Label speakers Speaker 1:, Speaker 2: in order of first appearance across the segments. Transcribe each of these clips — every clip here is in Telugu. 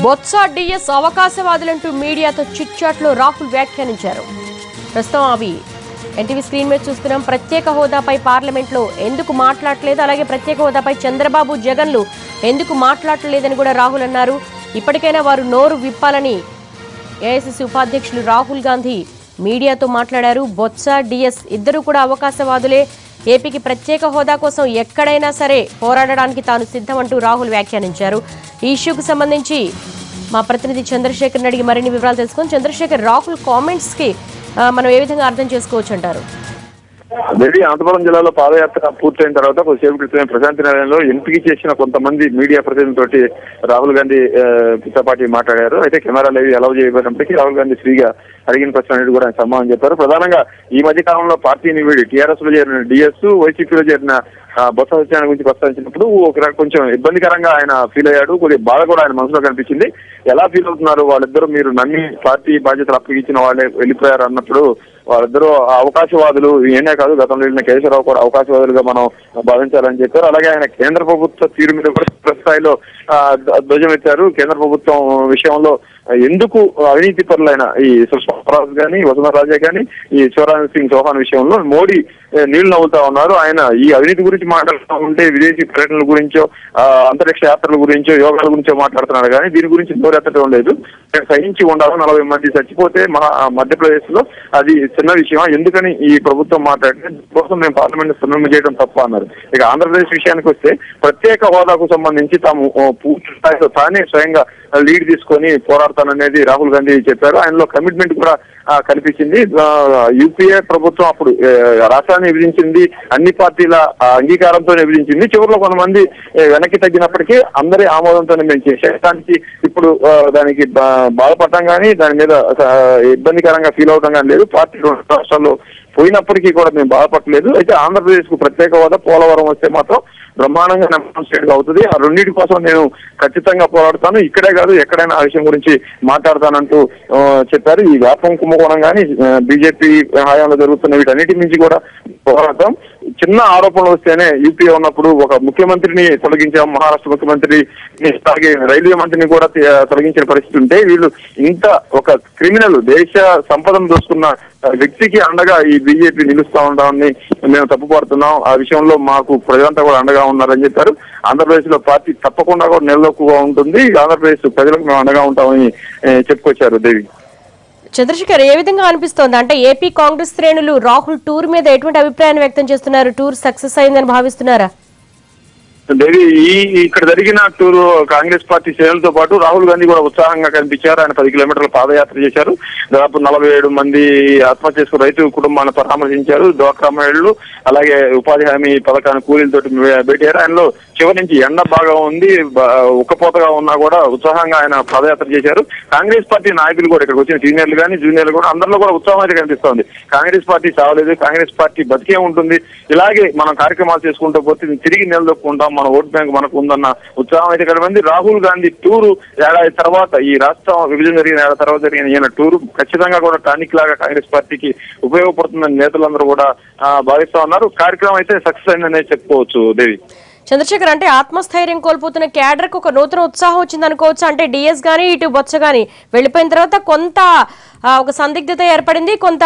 Speaker 1: బొత్స డిఎస్ అవకాశవాదులంటూ మీడియాతో చిట్చాట్లో రాహుల్ వ్యాఖ్యానించారు ప్రస్తుతం అవి ఎన్టీవీ స్క్రీన్ మీద చూస్తున్నాం ప్రత్యేక హోదాపై పార్లమెంట్లో ఎందుకు మాట్లాడలేదు అలాగే ప్రత్యేక హోదాపై చంద్రబాబు జగన్లు ఎందుకు మాట్లాడలేదని కూడా రాహుల్ అన్నారు ఇప్పటికైనా వారు నోరు విప్పాలని ఏఐసిసి ఉపాధ్యక్షులు రాహుల్ గాంధీ మీడియాతో మాట్లాడారు బొత్స డిఎస్ ఇద్దరు కూడా అవకాశవాదులే ఏపీకి ప్రత్యేక హోదా కోసం ఎక్కడైనా సరే పోరాడడానికి తాను సిద్ధమంటూ రాహుల్ వ్యాఖ్యానించారు ఈ ఇష్యూకు సంబంధించి మా ప్రతినిధి చంద్రశేఖర్ అడిగి మరిన్ని వివరాలు తెలుసుకొని చంద్రశేఖర్ రాహుల్ కామెంట్స్ కి ఆ, మనం ఏ విధంగా అర్థం చేసుకోవచ్చు అంటారు
Speaker 2: ఢిల్లీ అనంతపురం జిల్లాలో పాదయాత్ర పూర్తయిన తర్వాత కొద్దిసేపు క్రితమే ప్రశాంతి నిలయంలో ఎంపిక చేసిన కొంతమంది మీడియా ప్రతినిధులతోటి రాహుల్ గాంధీ ఆ, తో పాటు మాట్లాడారు అయితే కెమెరాలు ఏవి అలౌ చేయబడినప్పటికీ రాహుల్ గాంధీ ఫ్రీగా అడిగిన ప్రశ్న అనేది కూడా ఆయన సమాధానం చెప్పారు ప్రధానంగా ఈ మధ్య కాలంలో పార్టీని వీడి టీఆర్ఎస్ లో చేరిన డిఎస్ వైసీపీలో చేరిన ఆ, బొత్స సత్యాన్ని గురించి ప్రస్తావించినప్పుడు ఒక రక- కొంచెం ఇబ్బందికరంగా ఆయన ఫీల్ అయ్యాడు కొద్దిగా బాధ కూడా ఆయన మనసులో కనిపించింది ఎలా ఫీల్ అవుతున్నారు వాళ్ళిద్దరూ మీరు నమ్మి పార్టీ బాధ్యతలు అప్పగించిన వాళ్ళే వెళ్ళిపోయారు అన్నప్పుడు వాళ్ళిద్దరూ అవకాశవాదులు ఈయనే కాదు గతంలో వెళ్ళిన కేశవరావు కూడా అవకాశవాదులుగా మనం భావించాలని చెప్పారు అలాగే ఆయన కేంద్ర ప్రభుత్వ తీరు మీద కూడా తీవ్ర స్థాయిలో ఆ, ధ్వ- ధ్వజం ఎత్తారు కేంద్ర ప్రభుత్వం విషయంలో ఎందుకు అవినీతి పరులైన ఈ సుష్మా స్వరాజ్ గాని వసుంధరాజే గాని ఈ శివరాజ్ సింగ్ చౌహాన్ విషయంలో మోడీ ఏ, నీళ్లు నవ్వుతా ఉన్నారు ఆయన ఈ అవినీతి గురించి మాట్లాడుతూ ఉంటే విదేశీ పర్యటనల గురించో ఆ, అంతరిక్ష యాత్రల గురించో యోగాల గురించో మాట్లాడుతున్నారు కానీ దీని గురించి నోరెత్తడం లేదు సహించి ఉండాలి నలభై మంది చచ్చిపోతే మహా మధ్యప్రదేశ్ లో అది చిన్న విషయం ఎందుకని ఈ ప్రభుత్వం మాట్లాడితే కోసం మేము పార్లమెంట్ సున్నం చేయడం తప్ప అన్నారు ఇక ఆంధ్రప్రదేశ్ విషయానికి వస్తే ప్రత్యేక హోదాకు సంబంధించి తాము ఓ, పూర్తి స్థాయిలో తానే స్వయంగా లీడ్ తీసుకొని పోరాడతాననేది రాహుల్ గాంధీ చెప్పారు ఆయనలో కమిట్మెంట్ కూడా ఆ, కనిపించింది ఆ, యూపీఏ ప్రభుత్వం అప్పుడు ఏ, రాష్ట్రాన్ని విభజించింది అన్ని పార్టీల ఆ, అంగీకారంతో విభజించింది చివరిలో కొంతమంది ఏ, వెనక్కి తగ్గినప్పటికీ అందరి ఆమోదంతోనే మేము చేసేదానికి ఇప్పుడు ఆ, దానికి బా- బాధపడటం కానీ దాని మీద ఆ, ఇబ్బందికరంగా ఫీల్ అవడం కానీ లేదు పార్టీ రెండు రాష్ట్రాల్లో పోయినప్పటికీ కూడా మేము బాధపడలేదు అయితే ఆంధ్రప్రదేశ్ కు ప్రత్యేక హోదా పోలవరం వస్తే మాత్రం బ్రహ్మాండంగా నెంబర్ స్టేట్ గా అవుతుంది ఆ రెండింటి కోసం నేను ఖచ్చితంగా పోరాడతాను ఇక్కడే కాదు ఎక్కడైనా ఆ విషయం గురించి మాట్లాడతానంటూ ఆ, చెప్పారు ఈ వ్యాపం కుంభకోణం కానీ బీజేపీ హయాంలో జరుగుతున్న వీటన్నిటి నుంచి కూడా పోరాటం చిన్న ఆరోపణలు వస్తేనే యూపీ ఉన్నప్పుడు ఒక ముఖ్యమంత్రిని తొలగించాం మహారాష్ట్ర ముఖ్యమంత్రి అలాగే రైల్వే మంత్రిని కూడా తి- తొలగించిన పరిస్థితి ఉంటే వీళ్ళు ఇంత ఒక క్రిమినల్ దేశ సంపదను దోసుకున్న వ్యక్తికి అండగా ఈ బీజేపీ నిలుస్తా ఉంటామని మేము తప్పుపడుతున్నాం ఆ విషయంలో మాకు ప్రజలంతా కూడా అండగా ఉన్నారని చెప్పారు ఆంధ్రప్రదేశ్ లో పార్టీ తప్పకుండా కూడా నిలదొక్కుగా ఉంటుంది ఆంధ్రప్రదేశ్ ప్రజలకు మేము అండగా ఉంటామని ఏ, చెప్పుకొచ్చారు దేవి
Speaker 1: చంద్రశేఖర్ ఏ విధంగా అనిపిస్తోంది అంటే ఏపీ కాంగ్రెస్ శ్రేణులు రాహుల్ టూర్ మీద ఎటువంటి అభిప్రాయాన్ని వ్యక్తం చేస్తున్నారు టూర్ సక్సెస్ అయిందని భావిస్తున్నారా
Speaker 2: దేవి ఈ ఇక్కడ జరిగిన టూర్ కాంగ్రెస్ పార్టీ శ్రేణులతో పాటు రాహుల్ గాంధీ కూడా ఉత్సాహంగా కనిపించారు ఆయన పది కిలోమీటర్ల పాదయాత్ర చేశారు దాదాపు నలభై ఏడు మంది ఆత్మహత్య చేసుకున్న రైతు కుటుంబాన్ని పరామర్శించారు డ్వాక్రా మహిళలు అలాగే ఉపాధి హామీ పథకాన్ని కూలీలతోటి భేటారు ఆయనలో చివరి నుంచి ఎండ బాగా ఉంది బ- ఉక్కపోతగా ఉన్నా కూడా ఉత్సాహంగా ఆయన పాదయాత్ర చేశారు కాంగ్రెస్ పార్టీ నాయకులు కూడా ఇక్కడికి వచ్చిన సీనియర్లు కానీ జూనియర్లు కూడా అందరిలో కూడా ఉత్సాహం అయితే కనిపిస్తోంది కాంగ్రెస్ పార్టీ చావలేదు కాంగ్రెస్ పార్టీ బతికే ఉంటుంది ఇలాగే మనం కార్యక్రమాలు చేసుకుంటూ పోతే తిరిగి నిలదొక్కుంటాం మన ఓట్ బ్యాంక్ మనకు ఉందన్న ఉత్సాహం అయితే కనబడింది రాహుల్ గాంధీ టూరు ఏడాది తర్వాత ఈ రాష్ట్రం విభజన జరిగిన ఏడాది తర్వాత జరిగిన ఈయన టూరు ఖచ్చితంగా కూడా టానిక్ లాగా కాంగ్రెస్ పార్టీకి ఉపయోగపడుతుందని నేతలందరూ కూడా ఆ, భావిస్తా ఉన్నారు కార్యక్రమం అయితే సక్సెస్ అయిందనే చెప్పుకోవచ్చు దేవి
Speaker 1: చంద్రశేఖర్ అంటే ఆత్మస్థైర్యం కోల్పోతున్న క్యాడర్ కు ఒక నూతన ఉత్సాహం వచ్చింది అనుకోవచ్చు అంటే డిఎస్ గానీ ఇటు బొత్స గానీ వెళ్ళిపోయిన తర్వాత కొంత ఆ, ఒక సందిగ్ధత ఏర్పడింది కొంత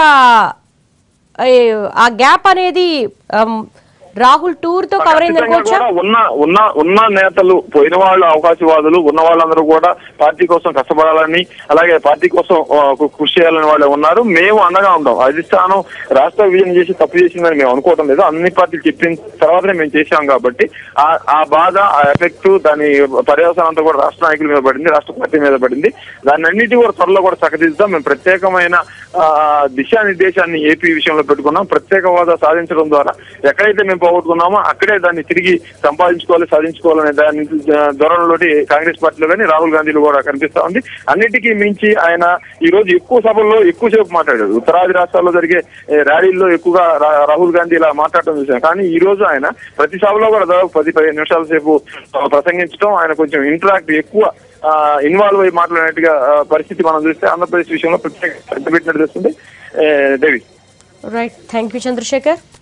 Speaker 1: ఏ, ఆ గ్యాప్ అనేది ఆమ్, రాహుల్ టూర్ తో కవర్ అయింది
Speaker 2: ఖచ్చితంగా
Speaker 1: అనుకోవచ్చా
Speaker 2: కూడా ఉన్న ఉన్న ఉన్న నేతలు పోయిన వాళ్ళు అవకాశవాదులు ఉన్న వాళ్ళందరూ కూడా పార్టీ కోసం కష్టపడాలని అలాగే పార్టీ కోసం ఆ, కు- కృషి చేయాలని వాళ్ళే ఉన్నారు మేము అండగా ఉంటాం అధిష్టానం రాష్ట్ర విభజన చేసి తప్పు చేసిందని మేము అనుకోవటం లేదు అన్ని పార్టీలు చెప్పిన తర్వాతనే మేము చేశాం కాబట్టి ఆ ఆ బాధ ఆ ఎఫెక్ట్ దాని పర్యవసానం అంతా కూడా రాష్ట్ర నాయకుల మీద పడింది రాష్ట్ర పార్టీ మీద పడింది దాన్ని అన్నిటి కూడా త్వరలో కూడా చక్కదిద్దాం మేము ప్రత్యేకమైన ఆ, దిశానిర్దేశాన్ని ఏపీ విషయంలో పెట్టుకున్నాం ప్రత్యేక హోదా సాధించడం ద్వారా ఎక్కడైతే మేము పోగొట్టుకున్నామో అక్కడే దాన్ని తిరిగి సంపాదించుకోవాలి సాధించుకోవాలనే దాని ఆ, ధోరణిలోటి కాంగ్రెస్ పార్టీలో కానీ రాహుల్ గాంధీలో కూడా కనిపిస్తా ఉంది అన్నిటికీ మించి ఆయన ఈ రోజు ఎక్కువ సభల్లో ఎక్కువసేపు మాట్లాడారు ఉత్తరాది రాష్ట్రాల్లో జరిగే ఏ, ర్యాలీల్లో ఎక్కువగా రా- రాహుల్ గాంధీ ఇలా మాట్లాడటం చూసాం కానీ ఈ రోజు ఆయన ప్రతి సభలో కూడా దాదాపు పది పదిహేను నిమిషాల సేపు ఆ, ప్రసంగించడం ఆయన కొంచెం ఇంటరాక్ట్ ఎక్కువ ఇన్వాల్వ్ అయ్యి మాట్లాడినట్టుగా ఆ, పరిస్థితి మనం చూస్తే ఆంధ్రప్రదేశ్ విషయంలో ప్రత్యేక శ్రద్ధ పెట్టినట్టు తెలుస్తుంది ఏ, Devi
Speaker 1: right thank you Chandrasekhar